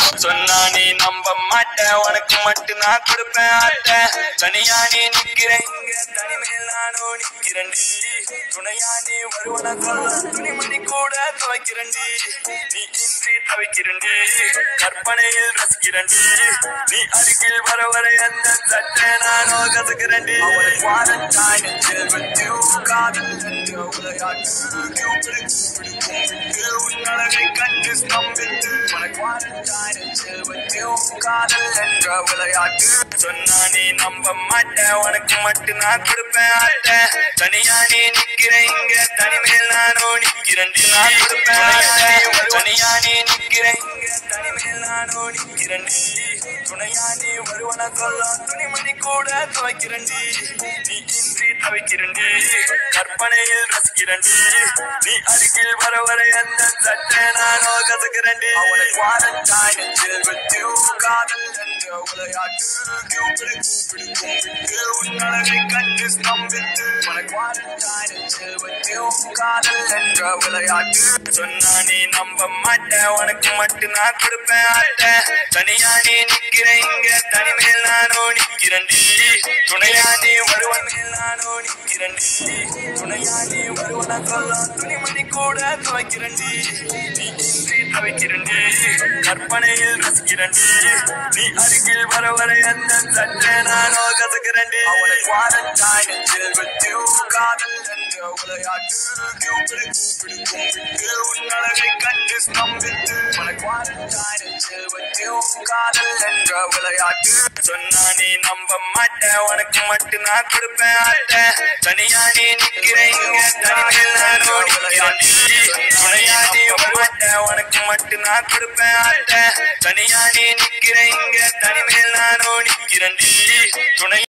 சொன்னா நீ நம்ப மாட்ட உனக்கு மட்டும் நான் கொடுப்பேன் ஆட்ட தனியா நீ நிக்கிற இங்க தனிமையில் நானோ நிக்கிறண்டி துணையா நீ வருவன சொல்ல துணிமணி கூட துவைக்கிறண்டி நீ இன்றி தவிக்கிறண்டி கற்பனையில் ரசிக்கிறண்டி நீ அருகில் வர வர அந்த சட்டை நானோ கசக்கிறண்டி காதல் என்ற விளையாட்டு உன்னழகை கண்டு ஸ்தம்பித்து உனக்கு காதல் என்ற விளையாட்டு சொன்னா நீ நம்ப மாட்ட உனக்கு மட்டும் நான் கொடுப்பேன் ஆட்ட தனியா நீ நிக்கிற இங்க தனிமையில் நானோ நிக்கிறண்டி நான் கொடுப்பேன் ஆட்ட. தனியா நீ நிக்கிற இங்க தனிமையில் நானோ நிக்கிறண்டி துணையா நீ வருவன சொல்ல துணிமணி கூட துவைக்கிறண்டி நீ இன்றி தவிக்கிறண்டி கற்பனையில் ரசிக்கிறண்டி நீ அருகில் வர வர அந்த சட்டை நானோ கசக்கிறண்டி அவனை குவாரண்டாய் நெஞ்சில் விட்டு காதல் என்ற விளையாட்டு கூப்பிடு கூப்பிடு கூப்பிட்டு உன்னழகை கண்டு ஸ்தம்பித்து உனக்கு குவாரண்டாய் நெஞ்சில் விட்டு காதல் என்ற விளையாட்டு சொன்னா நீ நம்ப மாட்ட உனக்கு மட்டும் நான் கொடுப்பேன் ஆட்ட தனியா நீ நிக்கிற இங்க தனிமையில் நானோ நிக்கிறண்டி துணையா நீ வருவன் நானோ நிக்கிறண்டி துணையா நீ வருவன சொல்ல துணிமணி கூட துவைக்கிறண்டி நீ இன்றி தவிக்கிறண்டி கற்பனையில் ரசிக்கிறண்டி நீ அருகில் வர வர அந்த சட்டை நானோ கசக்கிறண்டி அவனை குவாரண்டாய் நெஞ்சில் விட்டு காதல் என்ற விளையாட்டு கூப்பிடு கூப்பிடு கூப்பிட்டு உன்னழகை கண்டு ஸ்தம்பித்து உனக்கு குவாரண்டாய் நெஞ்சில் விட்டு காதல் என்ற விளையாட்டு சொன்னா நீ நம்ப மாட்ட உனக்கு மட்டும் நான் கொடுப்பேன் ஆட்ட தனியா நீ நிக்கிற இங்க தனிமையில் நானோ நிக்கிறண்டி துணையா நீ மாட்ட உனக்கு மட்டும் நான் கொடுப்பேன் ஆட்ட தனியா நீ நிக்கிற இங்க தனிமையில் நானோ நிக்கிறண்டி துணை